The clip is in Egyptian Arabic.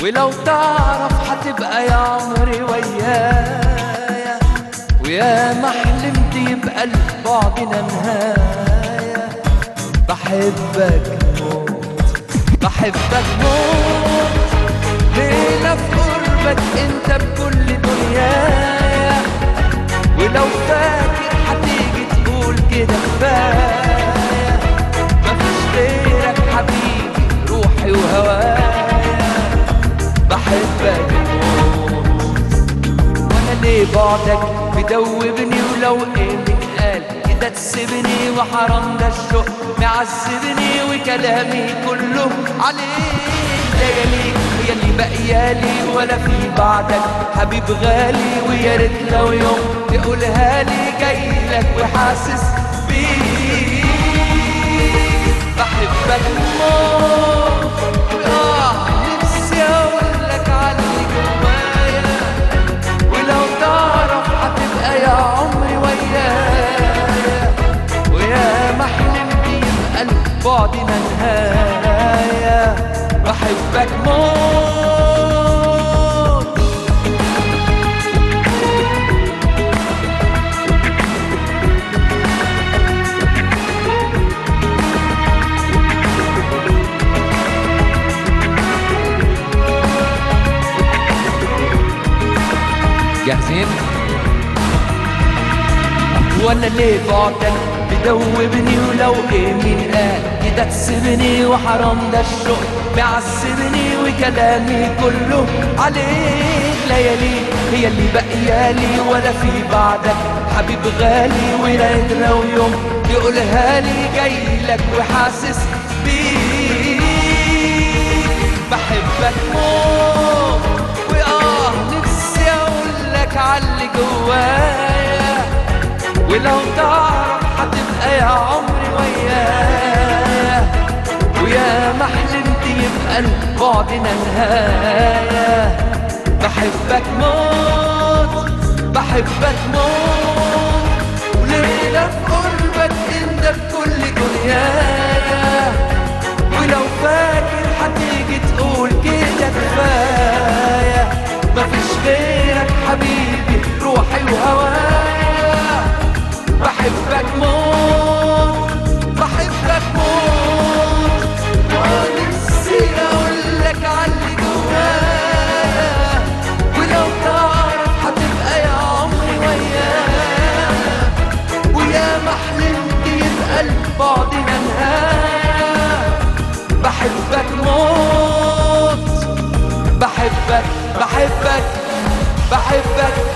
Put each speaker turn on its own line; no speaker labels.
ولو تعرف حتبقى يا عمري ويايا ويا ما حلمت يبقى لبعضنا نهاية بحبك موت بحبك موت ليلة في قربك انت بكل دنيايا ولو فاكر هتيجي تقول كده كفاية مفيش غيرك حبيبي روحي وهوايا بحبك موت وانا ليه بعدك مدوبني ولو ايه من قال كده تسيبني وحرام ده الشوق معذبني وكلامي كله عليك لياليك هي اللي باقيالي ولا في بعدك حبيب غالي ويا ريت لو يوم تقولها لي جايلك وحاسس بيك بحبك موت وآه نفسي اقولك على اللي جوايا ولو تعرف هتبقى يا عمري ويايا ويا ما حلمت يبقى لبعدنا نهاية بحبك موت جاهزين؟ وانا ليه بعدك بدوبني ولو ايه مين قال كده تسيبني وحرام ده الشوق معذبني وكلامي كله عليك ليالي هي اللي باقيالي ولا في بعدك حبيب غالي ولاد لو يوم يقولها لي جايلك وحاسس بيك بحبك موت واه نفسي اقولك عاللي جوايا ولو تعرف هتبقى يا عمري ويايا ويا ما حلمت يبقى لبعدنا نهاية بحبك موت بحبك موت وليلة في قربك انت بكل دنيايا ولو فاكر هتيجي تقول كده كفاية مفيش غيرك حبيبي روحي وهوايا بحبك موت بحبك موت ونفسي اقولك عاللي جوايا ولو تعرف هتبقى يا عمري ويايا ويا ما حلمت يبقى لبعدنا نهاية بحبك موت بحبك بحبك بحبك